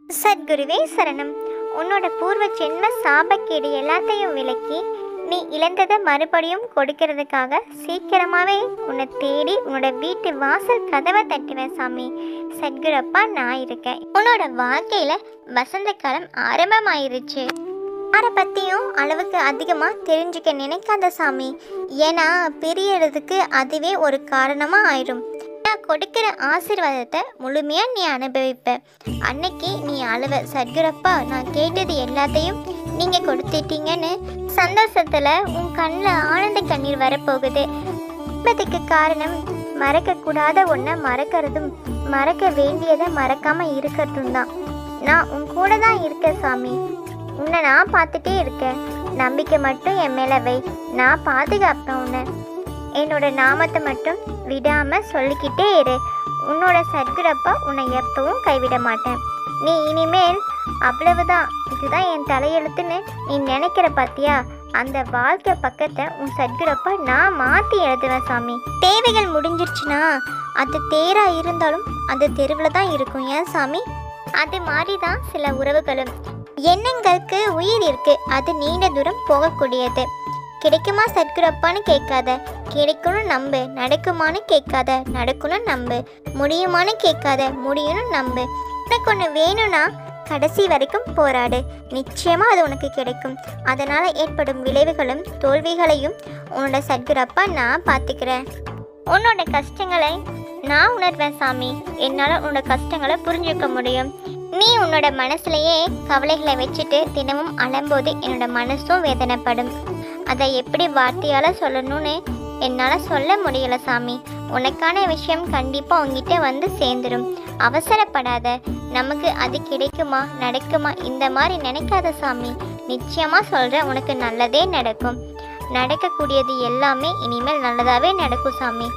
சத்குருவே சரணம் உன்னோட பூர்வ ஜென்ம சாபக்கேடு எல்லாத்தையும் விலக்கி நீ இழந்ததை மறுபடியும் கொடுக்கறதுக்காக சீக்கிரமாவே உன்னை தேடி உன்னோட வீட்டு வாசல் கதவை தட்டுவேன் சாமி சத்குரப்பா நான் இருக்கேன் உன்னோட வாழ்க்கையில வசந்த காலம் ஆரம்பமாயிருச்சு யாரை பற்றியும் அளவுக்கு அதிகமாக தெரிஞ்சுக்க நினைக்காத சாமி ஏன்னா பிரியறதுக்கு அதுவே ஒரு காரணமாக ஆயிடும் நான் கொடுக்கிற ஆசீர்வாதத்தை முழுமையாக நீ அனுபவிப்ப அன்னைக்கு நீ அழுவ சத்குரப்பா நான் கேட்டது எல்லாத்தையும் நீங்கள் கொடுத்துட்டீங்கன்னு சந்தோஷத்தில் உன் கண்ணில் ஆனந்த கண்ணீர் வரப்போகுது என்பதுக்கு காரணம் மறக்கக்கூடாத ஒன்றை மறக்கிறதும் மறக்க வேண்டியதை மறக்காமல் இருக்கிறதும் தான் நான் உன் கூட தான் இருக்கேன் சாமி உன்னை நான் பார்த்துட்டே இருக்கேன் நம்பிக்கை மட்டும் என் மேலே வை நான் பாதுகாப்பேன் உன்னை என்னோட நாமத்தை மட்டும் விடாம சொல்லிக்கிட்டே இரு உன்னோட சத்குரப்பா உன்னை எப்பவும் கைவிட மாட்டேன் நீ இனிமேல் அவ்வளவுதான் இதுதான் என் தலையெழுத்துன்னு நீ நினைக்கிற பாத்தியா அந்த வாழ்க்கை பக்கத்தை உன் சத்குரப்பா நான் மாற்றி எழுதுவேன் சாமி தேவைகள் முடிஞ்சிருச்சுன்னா அது தேரா இருந்தாலும் அது தெருவில் தான் இருக்கும் ஏன் சாமி அது மாதிரி தான் சில உறவுகளும் எண்ணங்களுக்கு உயிர் இருக்கு அது நீண்ட தூரம் போகக்கூடியது கிடைக்குமா சத்குரப்பான்னு கேட்காத கிடைக்கும்னு நம்பு நடக்குமான்னு கேட்காத நடக்கும்னு நம்பு முடியுமான்னு கேட்காத முடியும்னு நம்பு உனக்கு ஒன்று வேணும்னா கடைசி வரைக்கும் போராடு நிச்சயமா அது உனக்கு கிடைக்கும் அதனால ஏற்படும் விளைவுகளும் தோல்விகளையும் உன்னோட சத்குரப்பா நான் பார்த்துக்கிறேன் உன்னோட கஷ்டங்களை நான் உணர்வேன் சாமி என்னால் உன்னோட கஷ்டங்களை புரிஞ்சுக்க முடியும் நீ உன்னோட மனசுலயே கவலைகளை வச்சுட்டு தினமும் அலம்போது என்னோட மனசும் வேதனைப்படும் அதை எப்படி வார்த்தையால் சொல்லணும்னு என்னால் சொல்ல முடியல சாமி உனக்கான விஷயம் கண்டிப்பாக உங்ககிட்ட வந்து சேர்ந்துடும் அவசரப்படாத நமக்கு அது கிடைக்குமா நடக்குமா இந்த மாதிரி நினைக்காத சாமி நிச்சயமாக சொல்கிறேன் உனக்கு நல்லதே நடக்கும் நடக்கக்கூடியது எல்லாமே இனிமேல் நல்லதாகவே நடக்கும் சாமி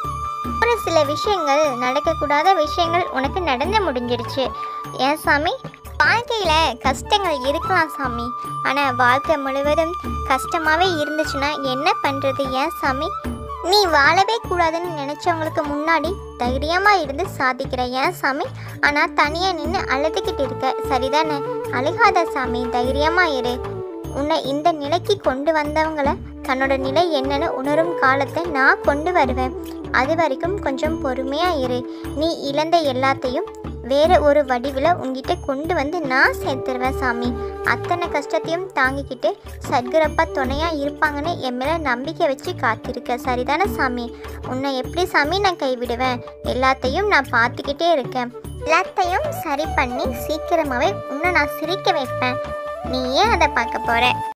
ஒரு சில விஷயங்கள் நடக்கக்கூடாத விஷயங்கள் உனக்கு நடந்து முடிஞ்சிடுச்சு ஏன் சாமி வாழ்க்கையில் கஷ்டங்கள் இருக்கலாம் சாமி ஆனால் வாழ்க்கை முழுவதும் கஷ்டமாகவே இருந்துச்சுன்னா என்ன பண்ணுறது ஏன் சாமி நீ வாழவே கூடாதுன்னு நினச்சவங்களுக்கு முன்னாடி தைரியமாக இருந்து சாதிக்கிற ஏன் சாமி ஆனால் தனியாக நின்று அழுதுகிட்டு இருக்க சரிதானே அழுகாத சாமி தைரியமாக இரு உன்னை இந்த நிலைக்கு கொண்டு வந்தவங்களை தன்னோட நிலை என்னன்னு உணரும் காலத்தை நான் கொண்டு வருவேன் அது வரைக்கும் கொஞ்சம் பொறுமையாக இரு நீ இழந்த எல்லாத்தையும் வேற ஒரு வடிவில் உங்ககிட்ட கொண்டு வந்து நான் சேர்த்துருவேன் சாமி அத்தனை கஷ்டத்தையும் தாங்கிக்கிட்டு சத்குரப்பா துணையாக இருப்பாங்கன்னு என் மேலே நம்பிக்கை வச்சு காத்திருக்க சரிதானே சாமி உன்னை எப்படி சாமி நான் கைவிடுவேன் எல்லாத்தையும் நான் பார்த்துக்கிட்டே இருக்கேன் எல்லாத்தையும் சரி பண்ணி சீக்கிரமாகவே உன்னை நான் சிரிக்க வைப்பேன் நீ ஏன் அதை பார்க்க போற